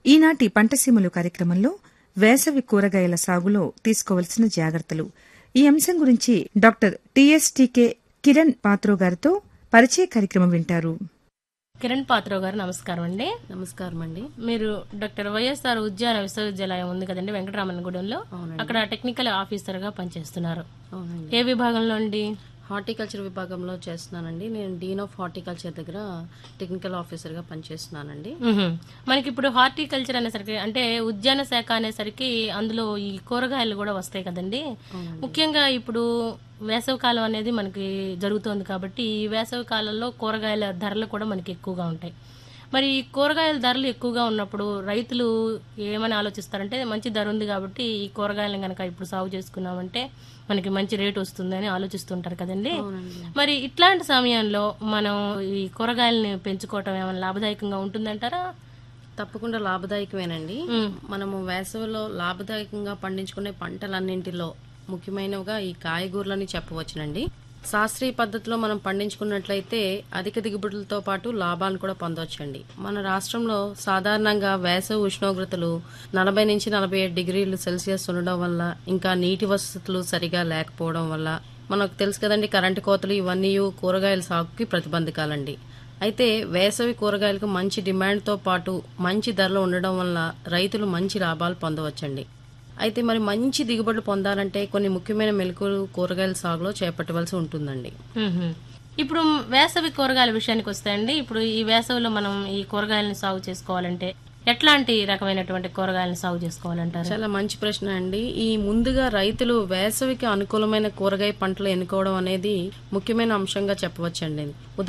ఈనాటి పంటసీమలు కార్యక్రమంలో వేసవి కూరగాయల సాగులో తీసుకోవలసిన జాగ్రత్తలు ఈ అంశం గురించి డాక్టర్ టీఎస్టీకే కిరణ్ పాత్రో గారితో పరిచయ కార్యక్రమం వింటారు కిరణ్ పాత్రో గారు నమస్కారం అండి నమస్కారం అండి మీరు డాక్టర్ వైఎస్ఆర్ ఉద్యాన విశ్వవిద్యాలయం ఉంది కదండి వెంకటరామన్గూడెంలో అక్కడ టెక్నికల్ ఆఫీసర్ గా పనిచేస్తున్నారు అవునండి ఏ విభాగంలో అండి హార్టికల్చర్ విభాగంలో చేస్తున్నానండి నేను డీన్ ఆఫ్ హార్టికల్చర్ దగ్గర టెక్నికల్ ఆఫీసర్గా పనిచేస్తున్నానండి మ్హూ. మనకి ఇప్పుడు హార్టికల్చర్ అనేసరికి అంటే ఉద్యాన శాఖ అనేసరికి అందులో ఈ కూరగాయలు కూడా వస్తాయి కదండి ముఖ్యంగా ఇప్పుడు వేసవి కాలం అనేది మనకి జరుగుతోంది కాబట్టి ఈ వేసవి కాలంలో కూరగాయల ధరలు కూడా మనకి ఎక్కువగా ఉంటాయి మరి ఈ కూరగాయల ధరలు ఎక్కువగా ఉన్నప్పుడు రైతులు ఏమని ఆలోచిస్తారంటే మంచి ధర ఉంది కాబట్టి ఈ కూరగాయలను కనుక ఇప్పుడు సాగు చేసుకున్నామంటే మనకి మంచి రేట్ వస్తుందని ఆలోచిస్తుంటారు కదండి మరి ఇట్లాంటి సమయంలో మనం ఈ కూరగాయలని పెంచుకోవటం ఏమైనా లాభదాయకంగా ఉంటుందంటారా తప్పకుండా లాభదాయకమేనండి మనము వేసవిలో లాభదాయకంగా పండించుకునే పంటలన్నింటిలో ముఖ్యమైనవిగా ఈ కాయగూరలని చెప్పవచ్చునండి శాస్త్రీయ పద్ధతిలో మనం పండించుకున్నట్లయితే అధిక దిగుబడులతో పాటు లాభాలను కూడా పొందవచ్చండి మన రాష్ట్రంలో సాధారణంగా వేసవి ఉష్ణోగ్రతలు నలభై నుంచి నలభై ఏడు డిగ్రీలు సెల్సియస్ ఉండడం వల్ల ఇంకా నీటి వసతులు సరిగా లేకపోవడం వల్ల మనకు తెలుసు కదండి కరెంటు కోతలు ఇవన్నీ కూరగాయల సాగుకి ప్రతిబంధకాలండి అయితే వేసవి కూరగాయలకు మంచి డిమాండ్తో పాటు మంచి ధరలు ఉండడం వల్ల రైతులు మంచి లాభాలు పొందవచ్చండి అయితే మరి మంచి దిగుబడులు పొందాలంటే కొన్ని ముఖ్యమైన మెలకువలు కూరగాయల సాగులో చేపట్టవలసి ఉంటుందండి మ్హూ. ఇప్పుడు వేసవి కూరగాయల విషయానికి వస్తాయండి ఇప్పుడు ఈ వేసవిలో మనం ఈ కూరగాయలను సాగు చేసుకోవాలంటే ఎట్లాంటి రకమైనటువంటి కూరగాయలను సాగు చేసుకోవాలంటారు చాలా మంచి ప్రశ్న అండి ఈ ముందుగా రైతులు వేసవికి అనుకూలమైన కూరగాయ పంటలు ఎన్నుకోవడం అనేది ముఖ్యమైన అంశంగా చెప్పవచ్చండి